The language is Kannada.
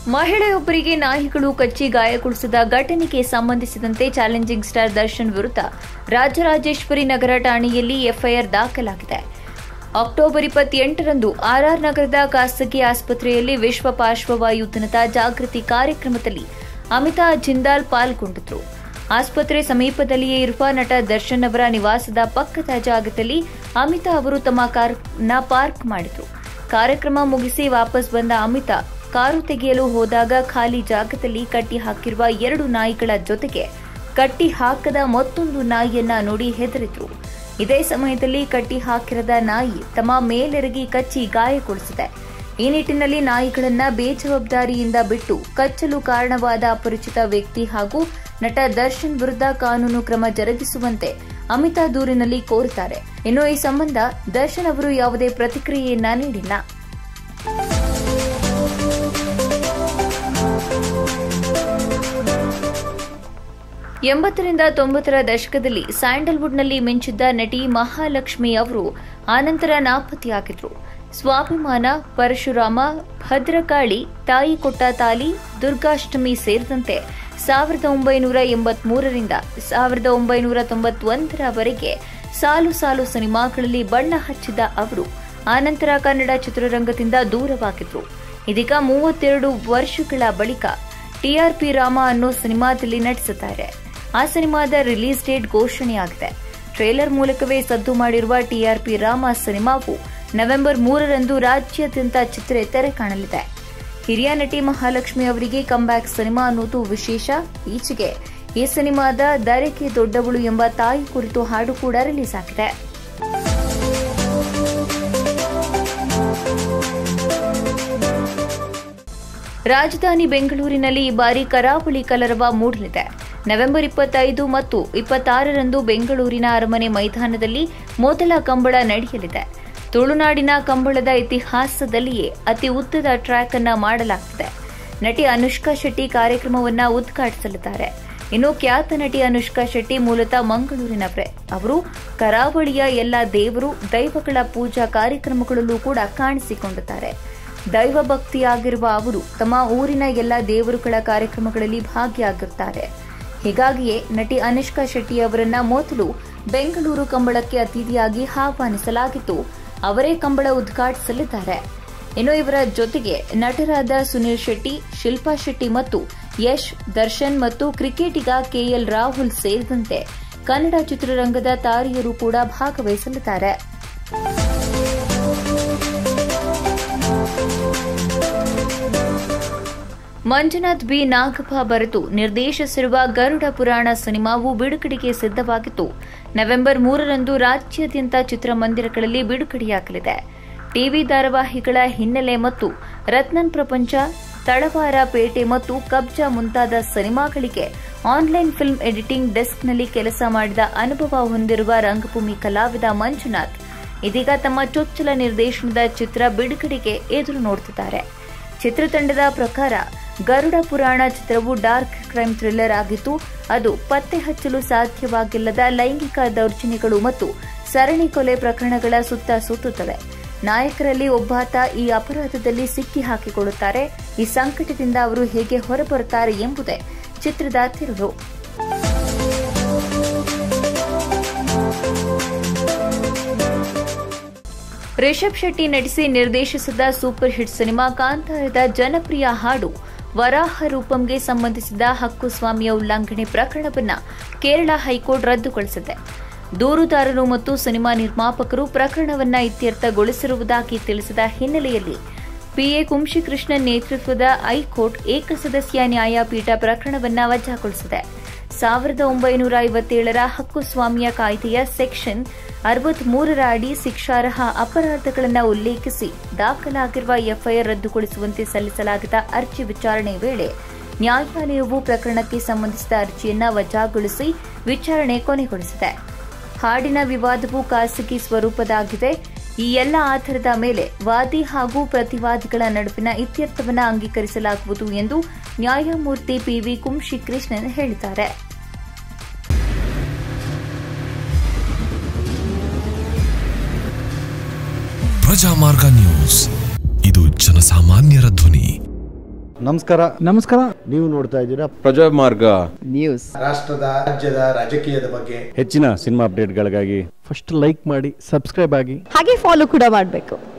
ಮಹಿಳೆಯೊಬ್ಬರಿಗೆ ನಾಯಿಗಳು ಕಚ್ಚಿ ಗಾಯಗೊಳಿಸಿದ ಘಟನೆಗೆ ಸಂಬಂಧಿಸಿದಂತೆ ಚಾಲೆಂಜಿಂಗ್ ಸ್ಟಾರ್ ದರ್ಶನ್ ವಿರುದ್ಧ ರಾಜರಾಜೇಶ್ವರಿ ನಗರ ಠಾಣೆಯಲ್ಲಿ ಎಫ್ಐಆರ್ ದಾಖಲಾಗಿದೆ ಅಕ್ಟೋಬರ್ ಇಪ್ಪತ್ತೆಂಟರಂದು ಆರ್ಆರ್ ನಗರದ ಖಾಸಗಿ ಆಸ್ಪತ್ರೆಯಲ್ಲಿ ವಿಶ್ವ ಪಾರ್ಶ್ವವಾಯು ದಿನದ ಜಾಗೃತಿ ಕಾರ್ಯಕ್ರಮದಲ್ಲಿ ಅಮಿತಾ ಜಿಂದಾಲ್ ಪಾಲ್ಗೊಂಡಿದ್ರು ಆಸ್ಪತ್ರೆ ಸಮೀಪದಲ್ಲಿಯೇ ಇರುವ ನಟ ದರ್ಶನ್ ಅವರ ನಿವಾಸದ ಪಕ್ಕದ ಜಾಗದಲ್ಲಿ ಅಮಿತಾ ಅವರು ತಮ್ಮ ಕಾರನ್ನ ಪಾರ್ಕ್ ಮಾಡಿದ್ರು ಕಾರ್ಯಕ್ರಮ ಮುಗಿಸಿ ವಾಪಸ್ ಬಂದ ಅಮಿತಾ ಕಾರು ತೆಗೆಯಲು ಹೋದಾಗ ಖಾಲಿ ಜಾಗದಲ್ಲಿ ಕಟ್ಟಿ ಹಾಕಿರುವ ಎರಡು ನಾಯಿಗಳ ಜೊತೆಗೆ ಕಟ್ಟಿ ಹಾಕದ ಮತ್ತೊಂದು ನಾಯಿಯನ್ನ ನೋಡಿ ಹೆದರಿದ್ರು ಇದೇ ಸಮಯದಲ್ಲಿ ಕಟ್ಟಿ ಹಾಕಿರದ ನಾಯಿ ತಮ್ಮ ಮೇಲೆರಗಿ ಕಚ್ಚಿ ಗಾಯಗೊಳಿಸಿದೆ ಈ ನಿಟ್ಟಿನಲ್ಲಿ ನಾಯಿಗಳನ್ನ ಬೇಜವಾಬ್ದಾರಿಯಿಂದ ಬಿಟ್ಟು ಕಚ್ಚಲು ಕಾರಣವಾದ ಅಪರಿಚಿತ ವ್ಯಕ್ತಿ ಹಾಗೂ ನಟ ದರ್ಶನ್ ವಿರುದ್ಧ ಕಾನೂನು ಕ್ರಮ ಜರುಗಿಸುವಂತೆ ಅಮಿತಾ ದೂರಿನಲ್ಲಿ ಕೋರಿದ್ದಾರೆ ಇನ್ನು ಈ ಸಂಬಂಧ ದರ್ಶನ್ ಅವರು ಯಾವುದೇ ಪ್ರತಿಕ್ರಿಯೆಯನ್ನ ನೀಡಿಲ್ಲ ಎಂಬತ್ತರಿಂದ ತೊಂಬತ್ತರ ದಶಕದಲ್ಲಿ ಸ್ಯಾಂಡಲ್ವುಡ್ನಲ್ಲಿ ಮಿಂಚಿದ್ದ ನಟಿ ಮಹಾಲಕ್ಷ್ಮಿ ಅವರು ಆನಂತರ ನಾಪತ್ತೆಯಾಗಿದ್ರು ಸ್ವಾಭಿಮಾನ ಪರಶುರಾಮ ಭದ್ರಕಾಳಿ ತಾಯಿ ಕೊಟ್ಟ ತಾಲಿ ದುರ್ಗಾಷ್ಟಮಿ ಸೇರಿದಂತೆ ಸಾವಿರದ ಒಂಬೈನೂರ ಎಂಬತ್ಮೂರರಿಂದ ಸಾವಿರದ ಒಂಬೈನೂರ ತೊಂಬತ್ತೊಂದರವರೆಗೆ ಸಾಲು ಸಾಲು ಸಿನಿಮಾಗಳಲ್ಲಿ ಬಣ್ಣ ಹಚ್ಚಿದ ಅವರು ಆನಂತರ ಕನ್ನಡ ಚಿತ್ರರಂಗದಿಂದ ದೂರವಾಗಿದ್ರು ಇದೀಗ ಮೂವತ್ತೆರಡು ವರ್ಷಗಳ ಬಳಿಕ ಟಿಆರ್ಪಿ ರಾಮ ಅನ್ನೋ ಸಿನಿಮಾದಲ್ಲಿ ನಟಿಸುತ್ತಾರೆ ಆ ಸಿನಿಮಾದ ರಿಲೀಸ್ ಡೇಟ್ ಘೋಷಣೆಯಾಗಿದೆ ಟ್ರೇಲರ್ ಮೂಲಕವೇ ಸದ್ದು ಮಾಡಿರುವ ಟಿಆರ್ಪಿ ರಾಮ ಸಿನಿಮಾವು ನವೆಂಬರ್ ಮೂರರಂದು ರಾಜ್ಯಾದ್ಯಂತ ಚಿತ್ರ ತೆರೆ ಕಾಣಲಿದೆ ಹಿರಿಯ ನಟಿ ಮಹಾಲಕ್ಷ್ಮಿ ಅವರಿಗೆ ಕಂಬ್ಯಾಕ್ ಸಿನಿಮಾ ಅನ್ನೋದು ವಿಶೇಷ ಈಚೆಗೆ ಈ ಸಿನಿಮಾದ ದರಕ್ಕೆ ದೊಡ್ಡವಳು ಎಂಬ ತಾಯಿ ಕುರಿತು ಹಾಡು ಕೂಡ ರಿಲೀಸ್ ಆಗಿದೆ ರಾಜಧಾನಿ ಬೆಂಗಳೂರಿನಲ್ಲಿ ಈ ಬಾರಿ ಕರಾವಳಿ ಕಲರವ ಮೂಡಲಿದೆ ನವೆಂಬರ್ ಇಪ್ಪತ್ತೈದು ಮತ್ತು ಇಪ್ಪತ್ತಾರರಂದು ಬೆಂಗಳೂರಿನ ಅರಮನೆ ಮೈದಾನದಲ್ಲಿ ಮೊದಲ ಕಂಬಳ ನಡೆಯಲಿದೆ ತುಳುನಾಡಿನ ಕಂಬಳದ ಇತಿಹಾಸದಲ್ಲಿಯೇ ಅತಿ ಉದ್ದದ ಟ್ರ್ಯಾಕ್ ಅನ್ನ ಮಾಡಲಾಗ್ತಿದೆ ನಟಿ ಅನುಷ್ಕಾ ಶೆಟ್ಟಿ ಕಾರ್ಯಕ್ರಮವನ್ನ ಉದ್ಘಾಟಿಸಲಿದ್ದಾರೆ ಇನ್ನು ಖ್ಯಾತ ನಟಿ ಅನುಷ್ಕಾ ಶೆಟ್ಟಿ ಮೂಲತಃ ಮಂಗಳೂರಿನವರೇ ಅವರು ಕರಾವಳಿಯ ಎಲ್ಲ ದೇವರು ದೈವಗಳ ಪೂಜಾ ಕಾರ್ಯಕ್ರಮಗಳಲ್ಲೂ ಕೂಡ ಕಾಣಿಸಿಕೊಂಡಿದ್ದಾರೆ ದೈವ ಭಕ್ತಿಯಾಗಿರುವ ಅವರು ತಮ್ಮ ಊರಿನ ಎಲ್ಲ ದೇವರುಗಳ ಕಾರ್ಯಕ್ರಮಗಳಲ್ಲಿ ಭಾಗಿಯಾಗಿರುತ್ತಾರೆ ಹೀಗಾಗಿಯೇ ನಟಿ ಅನುಷ್ಕಾ ಶೆಟ್ಟಿ ಅವರನ್ನ ಮೊದಲು ಬೆಂಗಳೂರು ಕಂಬಳಕ್ಕೆ ಅತಿಥಿಯಾಗಿ ಆಹ್ವಾನಿಸಲಾಗಿತ್ತು ಅವರೇ ಕಂಬಳ ಉದ್ಘಾಟಿಸಲಿದ್ದಾರೆ ಇನ್ನು ಇವರ ಜೊತೆಗೆ ನಟರಾದ ಸುನೀಲ್ ಶೆಟ್ಟಿ ಶಿಲ್ಪಾ ಶೆಟ್ಟಿ ಮತ್ತು ಯಶ್ ದರ್ಶನ್ ಮತ್ತು ಕ್ರಿಕೆಟಿಗ ಕೆಎಲ್ ರಾಹುಲ್ ಸೇರಿದಂತೆ ಕನ್ನಡ ಚಿತ್ರರಂಗದ ತಾರೆಯರು ಕೂಡ ಭಾಗವಹಿಸಲಿದ್ದಾರೆ ಮಂಜುನಾಥ್ ಬಿ ನಾಗಪ್ಪ ಬರೆದು ನಿರ್ದೇಶಿಸಿರುವ ಗರುಡ ಪುರಾಣ ಸಿನಿಮಾವು ಬಿಡುಗಡೆಗೆ ಸಿದ್ಧವಾಗಿದ್ದು ನವೆಂಬರ್ ಮೂರರಂದು ರಾಜ್ಯಾದ್ಯಂತ ಚಿತ್ರಮಂದಿರಗಳಲ್ಲಿ ಬಿಡುಗಡೆಯಾಗಲಿದೆ ಟಿವಿ ಧಾರಾವಾಹಿಗಳ ಹಿನ್ನೆಲೆ ಮತ್ತು ರತ್ನನ್ ಪ್ರಪಂಚ ತಳವಾರ ಪೇಟೆ ಮತ್ತು ಕಬ್ಜಾ ಮುಂತಾದ ಸಿನಿಮಾಗಳಿಗೆ ಆನ್ಲೈನ್ ಫಿಲ್ಮ್ ಎಡಿಟಿಂಗ್ ಡೆಸ್ಕ್ನಲ್ಲಿ ಕೆಲಸ ಮಾಡಿದ ಅನುಭವ ಹೊಂದಿರುವ ರಂಗಭೂಮಿ ಕಲಾವಿದ ಮಂಜುನಾಥ್ ಇದೀಗ ತಮ್ಮ ಚೊಚ್ಚಲ ನಿರ್ದೇಶನದ ಚಿತ್ರ ಬಿಡುಗಡೆಗೆ ಎದುರು ನೋಡುತ್ತಿದ್ದಾರೆ ಚಿತ್ರತಂಡದ ಪ್ರಕಾರ ಗರುಡ ಪುರಾಣ ಚಿತ್ರವು ಡಾರ್ಕ್ ಕ್ರೈಮ್ ಥ್ರಿಲ್ಲರ್ ಆಗಿದ್ದು ಅದು ಪತ್ತೆ ಹಚ್ಚಲು ಸಾಧ್ಯವಾಗಿಲ್ಲದ ಲೈಂಗಿಕ ದೌರ್ಜನ್ಯಗಳು ಮತ್ತು ಸರಣಿ ಕೊಲೆ ಪ್ರಕರಣಗಳ ಸುತ್ತ ಸುತ್ತುತ್ತದೆ ನಾಯಕರಲ್ಲಿ ಒಬ್ಬಾತ ಈ ಅಪರಾಧದಲ್ಲಿ ಸಿಕ್ಕಿ ಹಾಕಿಕೊಳ್ಳುತ್ತಾರೆ ಈ ಸಂಕಟದಿಂದ ಅವರು ಹೇಗೆ ಹೊರಬರುತ್ತಾರೆ ಎಂಬುದೇ ಚಿತ್ರದ ತಿರುಳು ರಿಷಬ್ ಶೆಟ್ಟಿ ನಟಿಸಿ ನಿರ್ದೇಶಿಸಿದ ಸೂಪರ್ ಹಿಟ್ ಸಿನಿಮಾ ಕಾಂತಾರದ ಜನಪ್ರಿಯ ಹಾಡು ವರಾಹ ರೂಪಂಗೆ ಸಂಬಂಧಿಸಿದ ಹಕ್ಕುಸ್ವಾಮ್ಯ ಉಲ್ಲಂಘನೆ ಪ್ರಕರಣವನ್ನು ಕೇರಳ ಹೈಕೋರ್ಟ್ ರದ್ದುಗೊಳಿಸಿದೆ ದೂರುದಾರರು ಮತ್ತು ಸಿನಿಮಾ ನಿರ್ಮಾಪಕರು ಪ್ರಕರಣವನ್ನ ಇತ್ಯರ್ಥಗೊಳಿಸಿರುವುದಾಗಿ ತಿಳಿಸಿದ ಹಿನ್ನೆಲೆಯಲ್ಲಿ ಪಿಎ ಕುಂಶಿಕೃಷ್ಣನ್ ನೇತೃತ್ವದ ಹೈಕೋರ್ಟ್ ಏಕಸದಸ್ಯ ನ್ಯಾಯಪೀಠ ಪ್ರಕರಣವನ್ನ ವಜಾಗೊಳಿಸಿದೆ ಸಾವಿರದ ಒಂಬೈನೂರ ಐವತ್ತೇಳರ ಹಕ್ಕುಸ್ವಾಮ್ಯ ಕಾಯ್ದೆಯ ಸೆಕ್ಷನ್ ಅರವತ್ಮೂರರ ಅಡಿ ಶಿಕ್ಷಾರ್ಹ ಅಪರಾಧಗಳನ್ನು ಉಲ್ಲೇಖಿಸಿ ದಾಖಲಾಗಿರುವ ಎಫ್ಐಆರ್ ರದ್ದುಗೊಳಿಸುವಂತೆ ಸಲ್ಲಿಸಲಾಗಿದ್ದ ಅರ್ಜಿ ವಿಚಾರಣೆ ವೇಳೆ ನ್ಯಾಯಾಲಯವು ಪ್ರಕರಣಕ್ಕೆ ಸಂಬಂಧಿಸಿದ ಅರ್ಜಿಯನ್ನ ವಜಾಗೊಳಿಸಿ ವಿಚಾರಣೆ ಕೊನೆಗೊಳಿಸಿದೆ ಹಾಡಿನ ವಿವಾದವು ಖಾಸಗಿ ಸ್ವರೂಪದಾಗಿದೆ ಈ ಎಲ್ಲ ಆಧಾರದ ಮೇಲೆ ವಾದಿ ಹಾಗೂ ಪ್ರತಿವಾದಿಗಳ ನಡುವಿನ ಇತ್ಯರ್ಥವನ್ನು ಅಂಗೀಕರಿಸಲಾಗುವುದು ಎಂದು ನ್ಯಾಯಮೂರ್ತಿ ಪಿವಿ ಕುಂಶಿಕೃಷ್ಣನ್ ಹೇಳಿದ್ದಾರೆ ಪ್ರಜಾಮಾರ್ಗ ನ್ಯೂಸ್ ಇದು ಜನಸಾಮಾನ್ಯರ ಧ್ವನಿ ನಮಸ್ಕಾರ ನಮಸ್ಕಾರ ನೀವು ನೋಡ್ತಾ ಇದ್ದೀರಾ ಪ್ರಜಾಮಾರ್ಗ ನ್ಯೂಸ್ ರಾಷ್ಟ್ರದ ರಾಜ್ಯದ ರಾಜಕೀಯದ ಬಗ್ಗೆ ಹೆಚ್ಚಿನ ಸಿನಿಮಾ ಅಪ್ಡೇಟ್ಗಳಿಗಾಗಿ ಫಸ್ಟ್ ಲೈಕ್ ಮಾಡಿ ಸಬ್ಸ್ಕ್ರೈಬ್ ಆಗಿ ಹಾಗೆ ಫಾಲೋ ಕೂಡ ಮಾಡಬೇಕು